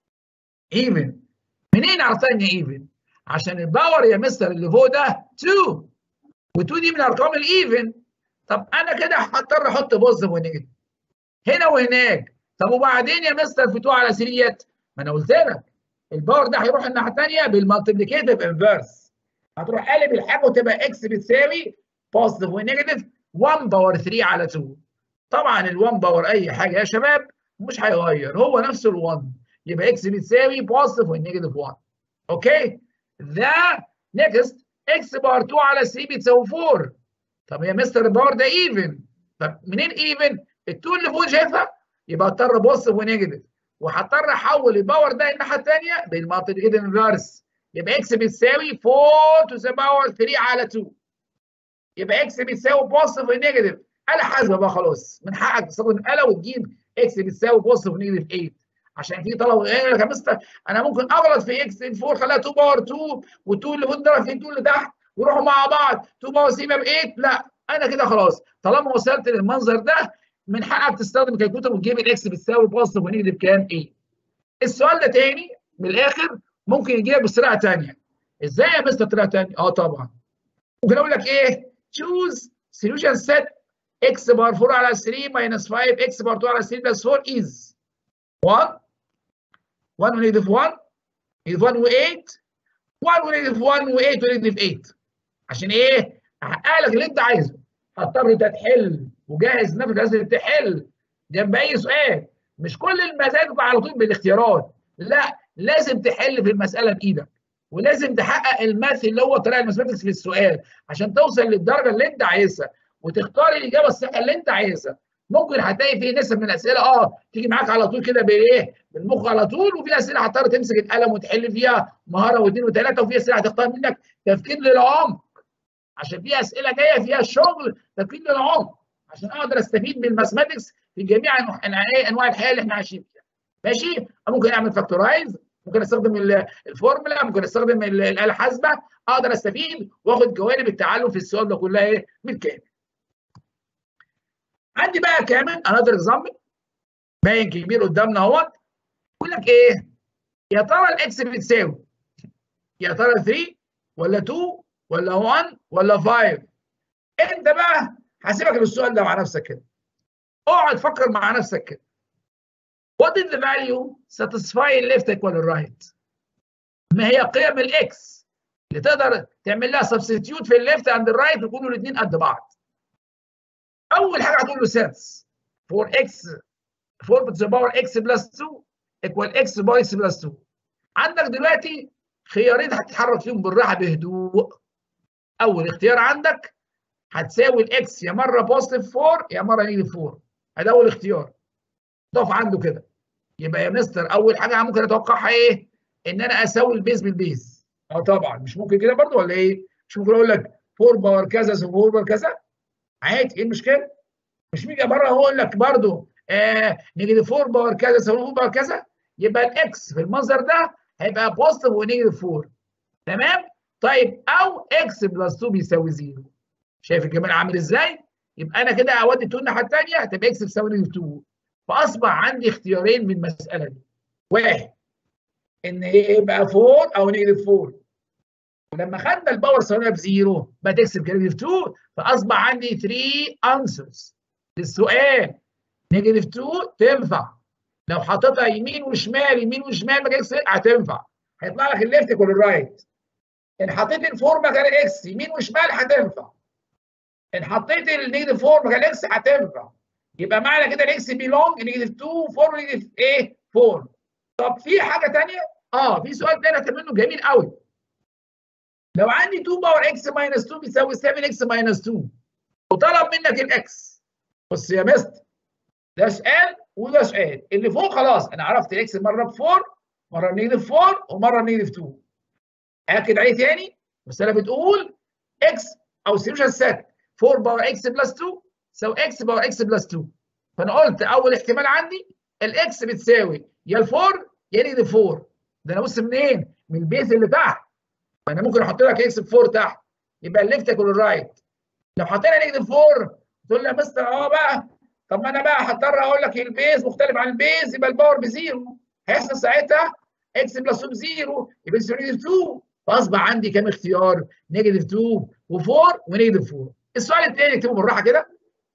ايفن منين عرفتها ان ايفن؟ عشان الباور يا مستر اللي فوق ده 2 و2 دي من ارقام الايفن طب انا كده هضطر احط بوزيتيف ونيجاتيف هنا وهناك طب وبعدين يا مستر في 2 على 3 ديت ما انا قلت لك الباور ده هيروح الناحيه الثانيه بالمالتيبليكيتيف انفرس هتروح قالب الحاجه وتبقى اكس بتساوي بوزيتيف ونيجاتيف 1 باور 3 على 2 طبعا ال1 باور اي حاجه يا شباب مش هيغير هو نفسه ال1 يبقى اكس بتساوي بوزيتيف والنيجاتيف 1 اوكي ده نيكست اكس باور 2 على 3 بتساوي 4 طب يا مستر الباور ده ايفن طب منين ايفن؟ التو اللي فوق شايفها يبقى اضطر بوزيتيف ونيجاتيف وهضطر احول الباور ده الناحيه الثانيه بالمالتيبليكيتيف انفرس يبقى اكس بتساوي 4 تو ذا باور 3 على 2 يبقى اكس بتساوي بوزيتيف ونيجاتيف آلة حاسبة بقى خلاص من حقك تستخدم آلة وتجيب اكس بتساوي بوزيتيف ونيجاتيف 8 عشان في طلبه يقول لك يا مستر انا ممكن اغلط في اكس 4 خليها 2 باور 2 و2 اللي فوق ضرب في 2 اللي تحت ويروحوا مع بعض 2 باور 3 ب 8 لا انا كده خلاص طالما وصلت للمنظر ده من حقك تستخدم الكالكوليتر وتجيب الاكس بتساوي بوزيتيف ونيجاتيف كام ايه السؤال ده تاني من الاخر ممكن يجي لك بطريقه ثانيه ازاي يا مستر طريقه ثانيه اه طبعا ممكن اقول لك ايه choose solution set x بار 4 على 3 minus 5 x بار 2 على 3 plus 4 is 1 1 ونيجاتيف 1 نيجاتيف 1 و8 1 ونيجاتيف 1 و8 ونيجاتيف 8 عشان ايه؟ احقق لك اللي انت عايزه هتضطر انت تحل وجهز نفسك لازم تحل جنب اي سؤال مش كل المسائل على طول بالاختيارات لا لازم تحل في المساله بايدك ولازم تحقق الماث اللي هو طريقه الماثماتكس في السؤال عشان توصل للدرجه اللي انت عايزها وتختار الاجابه الصحيحه اللي انت عايزها ممكن هتلاقي في نسب من الاسئله اه تيجي معاك على طول كده بايه بالمخ على طول وفي اسئله هتضطر تمسك القلم وتحل فيها مهاره واثنين وثلاثه وفي اسئله هتختار منك تفكير للعمق عشان في اسئله جايه فيها شغل تفكير للعمق عشان اقدر استفيد بالماثماتكس في جميع انواع الحياه اللي احنا عايشين فيها ماشي ممكن اعمل فاكتورايز ممكن استخدم الفورمولا ممكن استخدم الاله الحاسبه اقدر استفيد واخد جوانب التعلم في السؤال ده كلها ايه بالكامل عندي بقى كمان انذر اكزامبل باين كبير قدامنا اهوت يقول لك ايه يا ترى الاكس بتساوي يا ترى 3 ولا 2 ولا 1 ولا 5 انت بقى هسيبك للسؤال ده مع نفسك كده اقعد فكر مع نفسك كده What is the value satisfy left equal right؟ ما هي قيم الاكس اللي تقدر تعمل لها سبستيتيوت في الليفت اند الرايت ويكونوا الاثنين قد بعض. اول حاجه هتقول له سيتس for x 4 to the power x plus 2 equal x by x plus 2. عندك دلوقتي خيارين هتتحرك فيهم بالراحه بهدوء. اول اختيار عندك هتساوي الاكس يا مره بوزيتيف 4 يا مره نيجاتيف 4. ادي اول اختيار. ضاف عنده كده. يبقى يا مستر اول حاجه ممكن اتوقعها ايه؟ ان انا اساوي البيز بالبيز. اه طبعا مش ممكن كده برضه ولا ايه؟ مش ممكن اقول لك 4 باور كذا يساوي 4 باور كذا؟ عادي ايه المشكله؟ مش ميجي بره اقول لك برضه آه نيجاتيف 4 باور كذا يساوي 4 باور كذا يبقى الاكس في المنظر ده هيبقى بوزيتيف ونيجاتيف 4 تمام؟ طيب او اكس بلس 2 بيساوي 0 شايف الجمال عامل ازاي؟ يبقى انا كده اودي 2 الناحيه الثانيه هتبقى اكس بتساوي نيجاتيف 2 فاصبح عندي اختيارين من المساله دي واحد ان هي يبقى 4 او نيجاتيف 4 ولما خدنا الباور سوينا بزيرو بقت اكس بنيجاتيف 2 فاصبح عندي 3 انسرز للسؤال نيجاتيف 2 تنفع لو حطيتها يمين وشمال يمين وشمال مكان اكس هتنفع هيطلع لك الليفت كل الرايت ان حطيت الفور مكان اكس يمين وشمال هتنفع ان حطيت النيجاتيف 4 مكان اكس هتنفع يبقى معنى كده الاكس بيلونج نيجاتيف 2 4 نيجاتيف ايه 4 طب في حاجه ثانيه اه في سؤال ثاني منه جميل قوي لو عندي 2 باور اكس ماينس 2 بيساوي 7 اكس ماينس 2 وطلب منك الاكس بص يا مستر ده سؤال وده سؤال اللي فوق خلاص انا عرفت الاكس مره ب 4 مره نيجاتيف 4 ومره نيجاتيف 2 اكد عليه تاني المساله بتقول اكس او سوليوشن سيت 4 باور اكس بلس 2 تساوي اكس باور اكس بلس 2 فانا قلت اول احتمال عندي الاكس بتساوي يا الفور يا نيجاتيف 4 ده انا بص منين؟ من البيز اللي تحت فانا ممكن احط لك اكس ب 4 تحت يبقى الليفت يكون الرايت لو حطينا نيجاتيف 4 تقول لي يا مستر اه بقى طب ما انا بقى هضطر اقول لك البيز مختلف عن البيز يبقى الباور بزيرو هيحصل ساعتها اكس بلس 2 بزيرو يبقى نيجاتيف 2 فاصبح عندي كام اختيار؟ نيجاتيف 2 و4 ونيجاتيف 4 السؤال الثاني اكتبه بالراحه كده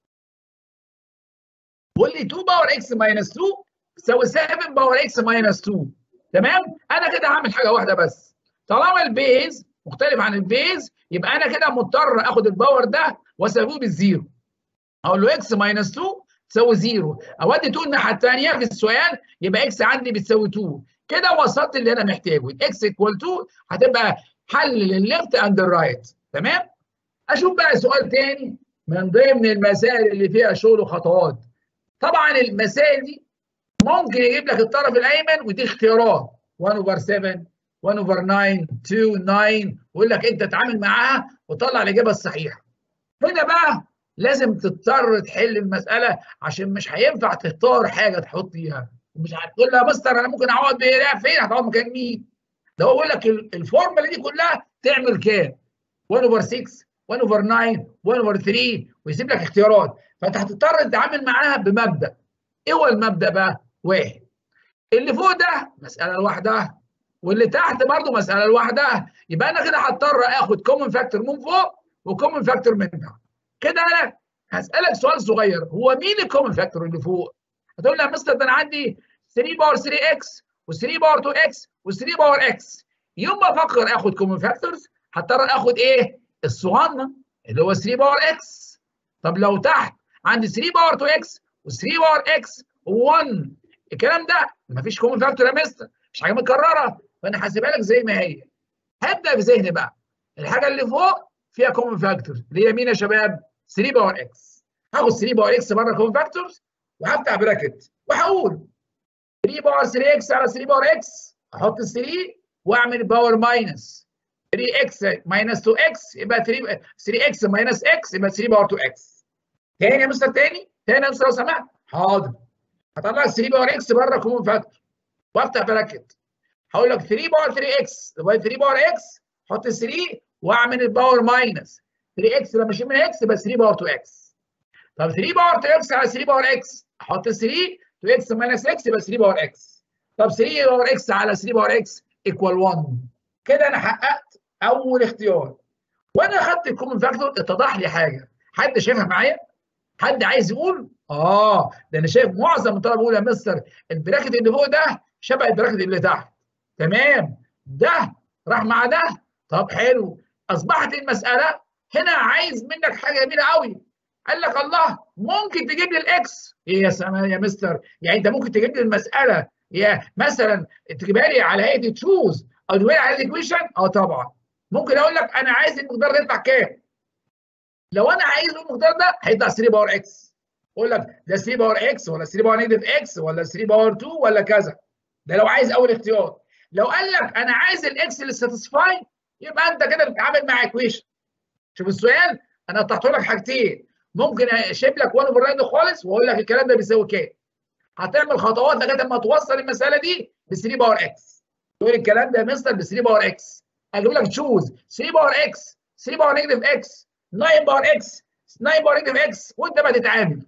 بيقول لي 2 باور اكس ماينس 2 تساوي 7 باور اكس ماينس 2 تمام انا كده هعمل حاجه واحده بس طالما البيز مختلف عن البيز يبقى انا كده مضطر اخد الباور ده واساويه بالزيرو اقول له اكس ماينس 2 تساوي 0 اودي 2 الناحيه الثانيه في السؤال يبقى اكس عندي بتساوي 2 كده وصلت اللي انا محتاجه الاكس ايكوال 2 هتبقى حل للليفت اند الرايت تمام اشوف بقى سؤال تاني من ضمن المسائل اللي فيها شغل وخطوات طبعا المسائل دي ممكن يجيب لك الطرف الايمن ودي اختيارات 1 اوفر 7 1 اوفر 9 2 9 ويقول لك انت اتعامل معاها وطلع الاجابه الصحيحه هنا بقى لازم تضطر تحل المساله عشان مش هينفع تختار حاجه تحط فيها مش هتقول لها مستر انا ممكن اقعد فين هتقعد مكان مين ده هو يقول لك الفورمولا دي كلها تعمل كام 1 اوفر 6 1 اوفر 9 1 اوفر 3 ويسيب لك اختيارات فانت هتضطر تتعامل معاها بمبدا ايه هو المبدا بقى واحد اللي فوق ده مساله لوحدها واللي تحت برضه مساله لوحدها يبقى انا كده هضطر اخد كومن فاكتور من فوق وكومن فاكتور من تحت كده انا هسالك سؤال صغير هو مين الكومن فاكتور اللي فوق هتقول لي يا مستر ده انا عندي 3 باور 3 اكس و3 باور 2 اكس و3 باور اكس يوم ما افكر اخد كومن فاكتورز هضطر اخد ايه الصغنن اللي هو 3 باور اكس طب لو تحت عندي 3 باور 2 اكس و3 باور اكس و1 الكلام ده مفيش كومن فاكتور يا مستر مش حاجه متكرره فانا هسيبها لك زي ما هي هبدا بذهني بقى الحاجه اللي فوق فيها كومن فاكتور اللي هي مين يا شباب 3 باور اكس هاخد 3 باور اكس بره كومن فاكتورز وهفتح براكت وهقول 3 باور 3 اكس على 3 باور اكس احط 3 واعمل باور ماينس 3 اكس ماينس 2 اكس يبقى 3 3 اكس ماينس اكس يبقى 3 باور 2 اكس تاني يا مستر تاني تاني يا مستر لو سمحت حاضر هطلع 3 باور اكس بره كومن فاكتور وافتح براكت هقول لك 3 باور 3 اكس يبقى 3 باور اكس حط 3 واعمل الباور ماينس 3 اكس لما اشيل من اكس يبقى 3 باور 2 اكس طب 3 باور 2 اكس على 3 باور اكس احط 3 2 اكس ماينس اكس يبقى 3 باور اكس طب 3 باور اكس على 3 باور اكس ايكوال 1 كده انا حققت اول اختيار وانا اخدت الكومن فاكتور اتضح لي حاجه حد شايفها معايا؟ حد عايز يقول؟ اه ده انا شايف معظم الطلبه بيقول يا مستر البراكت اللي فوق ده شبه البراكت اللي تحت تمام ده راح مع ده طب حلو اصبحت المساله هنا عايز منك حاجه جميله قوي قال لك الله ممكن تجيب لي الاكس ايه يا سما يا مستر يعني انت ممكن تجيب لي المساله يا مثلا تجيبها لي على هيئه تشوز او تجيبها لي على الايكويشن اه طبعا ممكن اقول لك انا عايز المقدار ده يطلع كام لو انا عايز المقدار ده هيطلع 3 باور اكس اقول لك ده 3 باور اكس ولا 3 باور نيجاتيف اكس ولا 3 باور 2 ولا كذا ده لو عايز اول اختيار لو قال لك انا عايز الاكس اللي ساتيسفاي يبقى انت كده بتتعامل مع ايكويشن شوف السؤال انا قطعت لك حاجتين ممكن اشيب لك 1 اوفر خالص واقول لك الكلام ده بيساوي كام هتعمل خطوات لغايه ما توصل المساله دي ب 3 باور اكس تقول الكلام ده يا مستر ب 3 باور اكس اجيب لك تشوز 3 باور اكس 3 باور نيجاتيف اكس 9 باور اكس 9 باور نيجاتيف اكس وانت بقى تتعامل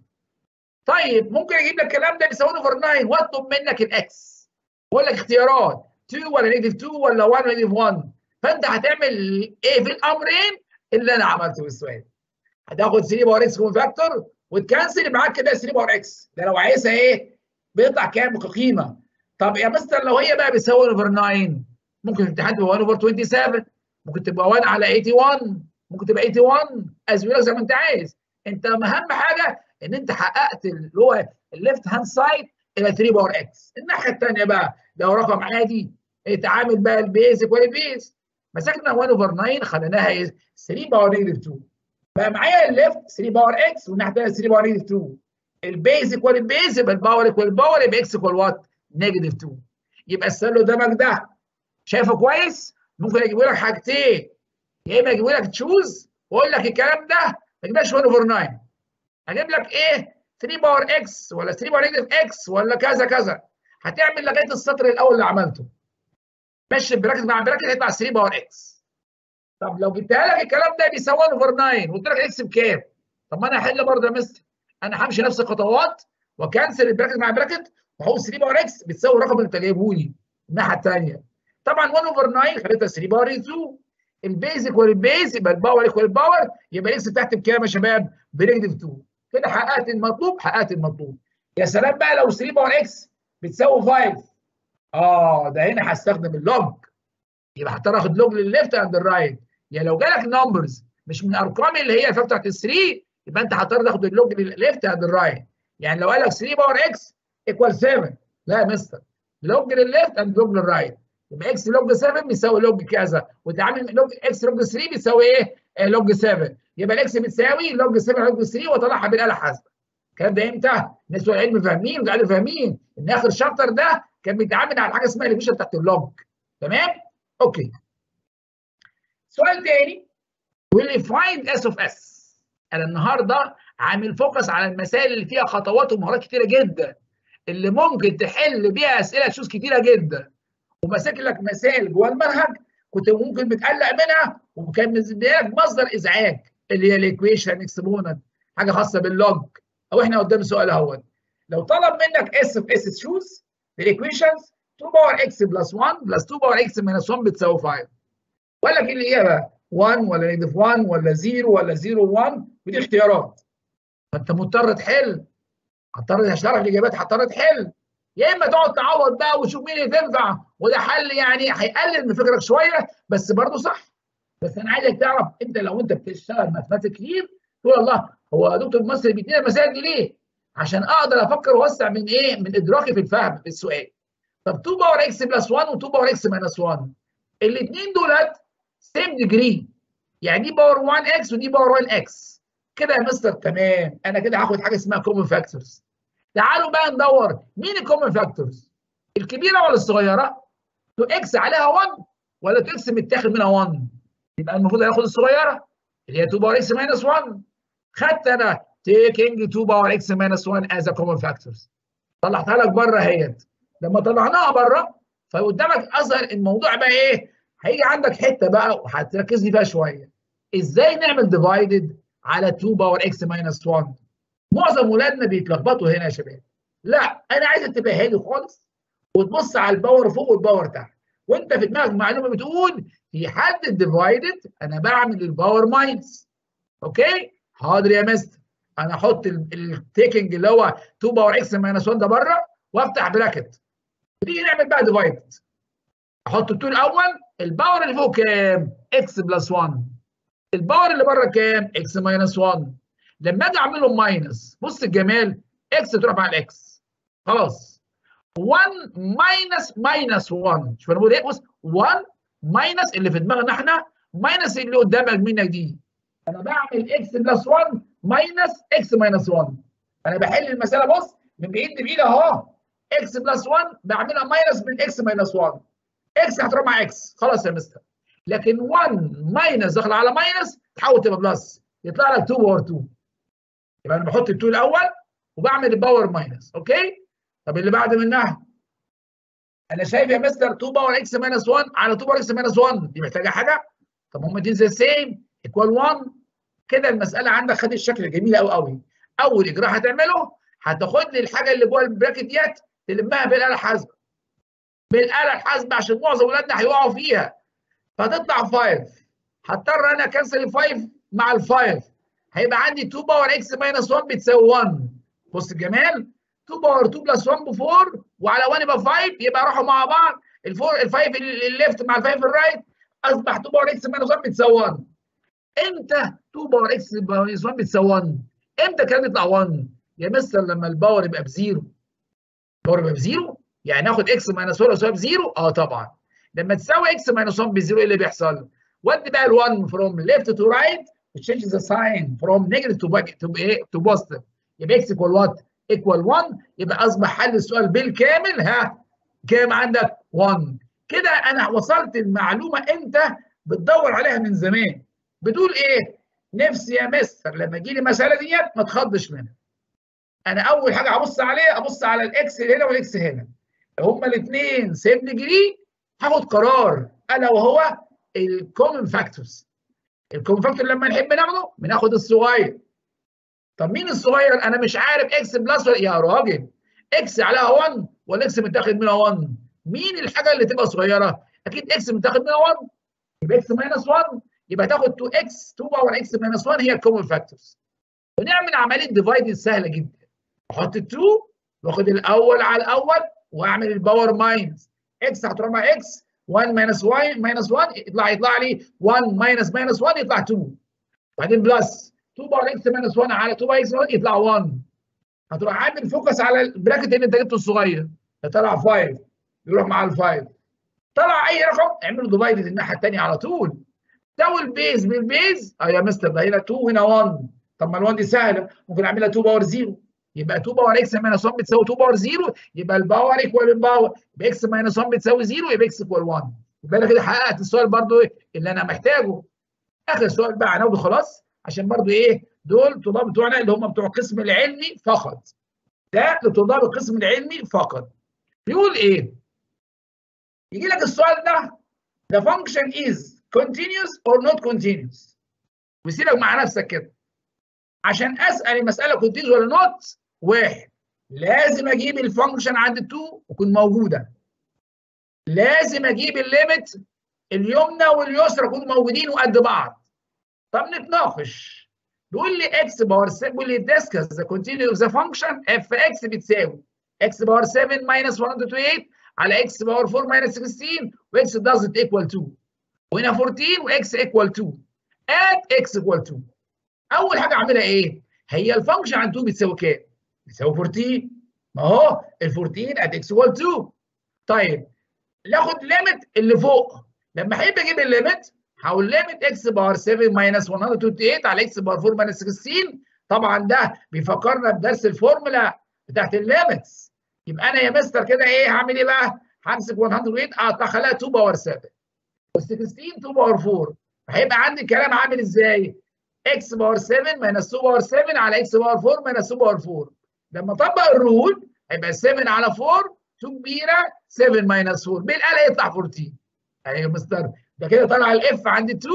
طيب ممكن اجيب لك الكلام ده بيساوي اوفر 9 واطلب منك الاكس واقول لك اختيارات 2 ولا نيجاتيف 2 ولا 1 ولا نيجاتيف 1 فانت هتعمل ايه في الامرين اللي انا عملته في السؤال هتاخد 3 باور اكس كومن فاكتور وتكنسل معاك كده 3 باور اكس ده لو عايزها ايه بيطلع كام كقيمه طب يا مستر لو هي بقى بتساوي اوفر 9 ممكن الامتحان تبقى 1 اوفر 27 ممكن تبقى 1 على 81 ممكن تبقى 81 از زي ما انت عايز انت اهم حاجه ان انت حققت اللي هو الليفت هاند سايد الى 3 باور اكس الناحيه الثانيه بقى لو رقم عادي اتعامل بقى البيزك والبيز مسكنا 1 اوفر 9 خليناها 3 باور نيجاتيف 2 بقى معايا الليفت 3 باور اكس والناحيه الثانيه 3 باور نيجاتيف 2 البيزك والبيز يبقى الباور ايكوال الباور يبقى اكس ايكوال وات نيجاتيف 2 يبقى السؤال اللي قدامك ده شايفه كويس ممكن اجيب لك حاجتين يا اما اجيب لك تشوز واقول لك الكلام ده ما تجيبش 1 اوفر 9 اجيب لك ايه 3 باور اكس ولا 3 باور نيجاتيف اكس ولا كذا كذا هتعمل لغايه السطر الاول اللي عملته مشي براكت مع براكت هيطلع 3 باور اكس طب لو جبتها لك الكلام ده بيساوي 1 اوفر 9 وقلت لك اكس بكام؟ طب ما انا هحل برضه يا مستر انا همشي نفس الخطوات واكنسل البراكت مع براكت وهقول 3 باور اكس بتساوي الرقم اللي انت جايبه لي الناحيه الثانيه طبعا 1 اوفر 9 خليتها 3 باور 2 البيزك والبيز يبقى الباور ايكوال الباور يبقى الاكس بتاعتي بكام يا شباب؟ بنيجاتيف 2 كده حققت المطلوب حققت المطلوب يا سلام بقى لو 3 باور اكس بتساوي 5 اه ده هنا هستخدم اللوج يبقى هضطر اخد لوج للليفت اند الرايت يعني لو جالك نمبرز مش من ارقام اللي هي الفاكتور بتاعت ال 3 يبقى انت هتضطر تاخد اللوج للليفت اند الرايت يعني لو قال لك 3 باور اكس ايكوال 7 لا يا مستر لوج للليفت اند لوج للرايت يبقى اكس لوج 7 بيساوي لوج كذا وتعامل لوج اكس لوج 3 بيساوي ايه؟ آه لوج 7 يبقى الاكس بتساوي لوج 7 لوج 3 واطلعها بالاله الحاسبه الكلام ده امتى؟ الناس بتوع العلم فاهمين وقاعدين فاهمين ان اخر شابتر ده كان بيتعامل على حاجه اسمها الايكويشن بتاعت اللوج تمام؟ اوكي سؤال تاني بيقول لي فايند اس اوف اس انا النهارده عامل فوكس على المسائل اللي فيها خطوات ومهارات كتيره جدا اللي ممكن تحل بيها اسئله تشوز كتيره جدا وماسك لك مسائل جوه المنهج كنت ممكن بتقلق منها وكان بالنسبه لك مصدر ازعاج اللي هي الايكويشن اكسبوننت حاجه خاصه باللوج او احنا قدام سؤال اهوت لو طلب منك اس اوف اس تشوز الايكويشنز 2 باور اكس بلس 1 بلس 2 باور اكس ماينس 1 بتساوي 5 وقال لك ايه الاجابه 1 ولا نيجاتيف 1 ولا 0 ولا 0 1 ودي اختيارات فانت مضطر تحل هضطر هشرح الاجابات هضطر تحل يا اما تقعد تعوض بقى وتشوف مين اللي تنفع وده حل يعني هيقلل من فكرك شويه بس برضه صح بس انا عايزك تعرف انت لو انت بتشتغل ماثماتيك كتير تقول الله هو دكتور مصر بيدينا المسائل دي ليه؟ عشان اقدر افكر واوسع من ايه؟ من ادراكي في الفهم في السؤال. طب 2 باور اكس بلس 1 و2 باور اكس ماينس 1 الاثنين دولت سيم ديجري يعني دي باور 1 اكس ودي باور 1 اكس كده يا مستر تمام انا كده هاخد حاجه اسمها كومن فاكتورز تعالوا بقى ندور مين الكومن فاكتورز الكبيره ولا الصغيره 2 اكس عليها 1 ولا 2 اكس متاخد منها 1 يبقى المفروض هياخد الصغيره اللي هي 2 باور اكس ماينس 1 خدت انا taking 2 power x minus 1 as a common factors طلعتها لك بره اهيت لما طلعناها بره فقدامك اظهر الموضوع بقى ايه هيجي عندك حته بقى وهتركز لي فيها شويه ازاي نعمل ديفايدد على 2 باور اكس ماينس 1 معظم ولادنا بيتلخبطوا هنا يا شباب لا انا عايزك تبقى هادي خالص وتبص على الباور فوق والباور تحت وانت في دماغك معلومه بتقول في حد الديفايدد انا بعمل الباور ماينس اوكي حاضر يا مستر انا احط التيكنج اللي هو 2 باور اكس ماينس 1 ده بره وافتح براكت نيجي نعمل بقى ديفايدد احط التو الاول الباور اللي فوق كام؟ اكس بلس 1 الباور اللي بره كام؟ اكس ماينس 1 لما اجي اعمل له ماينس بص الجمال اكس تروح مع الاكس خلاص 1 ماينس ماينس 1 شوف انا بقول ايه بص 1 ماينس اللي في دماغنا احنا ماينس اللي قدامك منك دي انا بعمل اكس بلس 1 ماينس اكس ماينس 1 انا بحل المساله بص من بعيد لبعيد اهو اكس بلس 1 بعملها ماينس من اكس ماينس 1 اكس هتروح مع اكس خلاص يا مستر لكن 1 ماينس داخل على ماينس تحول تبقى بلس يطلع لك 2 باور 2 يبقى انا بحط ال 2 الاول وبعمل الباور ماينس اوكي طب اللي بعد منها انا شايف يا مستر 2 باور اكس ماينس 1 على 2 باور اكس ماينس 1 دي محتاجه حاجه طب هم دي زي سيم ايكوال 1 كده المساله عندك خدت الشكل الجميل قوي قوي اول اجراء هتعمله هتاخد لي الحاجه اللي جوه البراكت ديت تلمها بالاله الحاسبه بالاله الحاسبه عشان معظم اولادنا هيقعوا فيها فتطلع 5 هضطر انا اكنسل ال 5 مع ال 5 هيبقى عندي 2 باور اكس ماينس 1 بتساوي 1 بص الجمال 2 باور 2 بلس 1 ب 4 وعلى 1 يبقى 5 يبقى راحوا مع بعض ال 4 ال 5 الليفت مع ال 5 الرايت اصبح 2 باور اكس ماينس 1 بتساوي 1 امتى 2 باور اكس ماينس 1 بتساوي 1 امتى كان يطلع 1 يا مستر لما الباور يبقى بزيرو الباور يبقى بزيرو يعني اخد اكس ماينس 1 يساوي بزيرو اه طبعا لما تساوي اكس ماينس 1 بزيرو ايه اللي بيحصل؟ ودي بقى ال1 from left to right وتشينج ذا ساين from negative to to ايه to positive يبقى اكس ايكوال وات؟ ايكوال 1 يبقى اصبح حل السؤال بالكامل ها كام عندك؟ 1 كده انا وصلت المعلومه انت بتدور عليها من زمان بتقول ايه؟ نفسي يا مستر لما تجي لي المساله ديت ما تخضش منها انا اول حاجه هبص عليها ابص على الاكس هنا والاكس هنا هما الاثنين سيم ديجري هاخد قرار الا وهو الكومن فاكتورز الكومن فاكتور لما نحب ناخده بناخد الصغير طب مين الصغير انا مش عارف اكس بلس يا راجل اكس عليها 1 ولا اكس متاخد منها 1 مين الحاجه اللي تبقى صغيره اكيد اكس متاخد منها 1 يبقى اكس ماينس 1 يبقى تاخد 2 اكس 2 باور اكس ماينس 1 هي الكومن فاكتورز ونعمل عمليه ديفايد سهله جدا احط ال 2 واخد الاول على الاول واعمل الباور ماينس اكس هتروح مع اكس 1 ماينس 1 ماينس 1 يطلع يطلع لي 1 ماينس ماينس 1 يطلع 2 بعدين بلس 2 باور اكس ماينس 1 على 2 باور اكس 1 يطلع 1 هتروح عامل فوكس على البراكت اللي انت جبته الصغير طلع 5 يروح مع ال 5 طلع اي رقم اعمله ديفايد الناحيه الثانيه على طول ساوي البيز بالبيز اه يا مستر ده هنا 2 هنا 1 طب ما ال 1 دي سهله ممكن اعملها 2 باور 0 يبقى 2 باور اكس ماينس 1 بتساوي 2 باور 0 يبقى الباور ايكوال الباور يبقى اكس ماينس 1 بتساوي 0 يبقى اكس ايكوال 1 يبقى انا كده حققت السؤال برضو اللي انا محتاجه اخر سؤال بقى هناخده خلاص عشان برضو ايه دول طلاب بتوعنا اللي هم بتوع القسم العلمي فقط ده لطلاب القسم العلمي فقط بيقول ايه يجي لك السؤال ده the function is continuous or not continuous ويسيبك مع نفسك كده عشان اسال المساله كونتينوس ولا نوت واحد لازم اجيب الفانكشن عند التو وتكون موجوده لازم اجيب الليميت اليمنى واليسرى يكونوا موجودين وقد بعض طب نتناقش بيقول لي اكس باور 7 بيقول لي ديسكس ذا كونتينيو ذا فانكشن اف اكس بتساوي اكس باور 7 ماينس 128 على اكس باور 4 ماينس 16 واكس دازنت ايكوال 2 وهنا 14 واكس ايكوال 2 ات اكس ايكوال 2 اول حاجه اعملها ايه؟ هي الفانكشن عند 2 بتساوي كام؟ بتساوي 14 ما هو ال 14 ات اكس ايكوال 2 طيب ناخد ليميت اللي فوق لما احب اجيب الليميت هقول ليميت اكس بار 7 ماينس 128 على اكس بار 4 ماينس 16 طبعا ده بيفكرنا بدرس الفورمولا بتاعت الليميتس يبقى انا يا مستر كده ايه هعمل ايه بقى؟ همسك 108 اخليها 2 باور 7 وال 16 2 باور 4 هيبقى عندي كلام عامل ازاي؟ اكس باور 7 ماينس 2 باور 7 على اكس باور 4 ماينس 2 باور 4 لما اطبق الرول هيبقى 7 على 4 2 كبيره 7 ماينس 4 بالاله يطلع 14 ايوه يا مستر ده كده طلع الاف عندي 2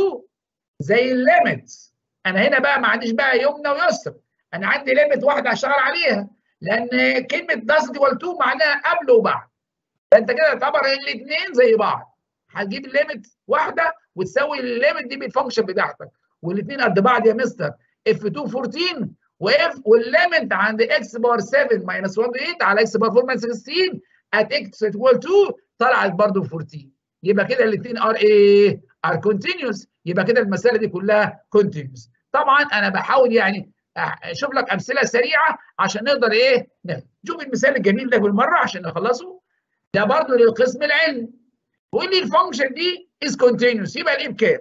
زي الليميت انا هنا بقى ما عنديش بقى يمنى ويسر انا عندي ليميت واحده هشتغل عليها لان كلمه داس ديوال 2 معناها قبل وبعد فانت كده تعتبر الاثنين زي بعض هتجيب ليميت واحده وتساوي الليميت دي بالفانكشن بتاعتك والاثنين قد بعض يا مستر اف 2 14 واف والليميت عند اكس بار 7 ماينس 1 8 على اكس بار 4 ماينس 16 ات اكس ايكوال 2 طلعت برضه 14 يبقى كده الاثنين ار ايه؟ ار كونتينيوس يبقى كده المساله دي كلها كونتينيوس طبعا انا بحاول يعني اشوف لك امثله سريعه عشان نقدر ايه نشوف المثال الجميل ده بالمره عشان نخلصه ده برضه للقسم العلمي بيقول لي الفانكشن دي از كونتينيوس يبقى الايه بكام؟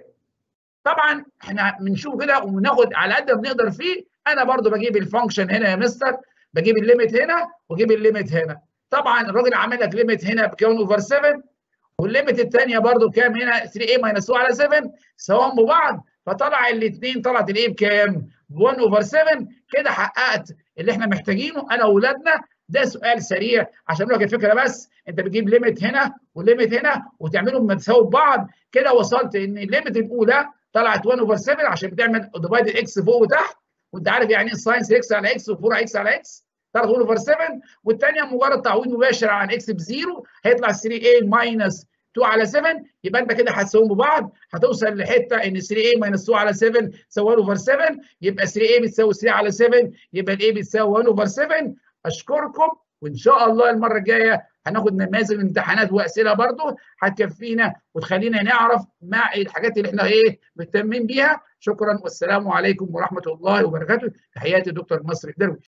طبعا احنا بنشوف كده وناخد على قد ما بنقدر فيه انا برضو بجيب الفانكشن هنا يا مستر بجيب الليميت هنا واجيب الليميت هنا طبعا الراجل عامل لك ليميت هنا بكام اوفر 7 والليميت الثانيه برضو كام هنا 3a ماينس 2 على 7 سواهم ببعض فطلع الاثنين طلعت الايه بكام؟ ب 1 اوفر 7 كده حققت اللي احنا محتاجينه انا واولادنا ده سؤال سريع عشان لك الفكره بس انت بتجيب ليميت هنا وليميت هنا وتعملهم متساوي ببعض كده وصلت ان الليميت الاولى طلعت 1 اوفر 7 عشان بتعمل ديفايد اكس فوق وتحت وانت عارف يعني ايه ساينس اكس على اكس وفور اكس على اكس طلعت 1 اوفر 7 والثانيه مجرد تعويض مباشر عن اكس بزيرو هيطلع 3a ماينس 2 على 7 يبقى انت كده هتساويهم ببعض هتوصل لحته ان 3a ماينس 2 على 7 تساوي 1 اوفر 7 يبقى 3a بتساوي 3 على 7 يبقى الاي بتساوي 1 اوفر 7 اشكركم وان شاء الله المره الجايه هناخد نماذج امتحانات واسئله برضه هتكفينا وتخلينا نعرف ما الحاجات اللي احنا ايه مهتمين بيها شكرا والسلام عليكم ورحمه الله وبركاته تحياتي دكتور مصر درويش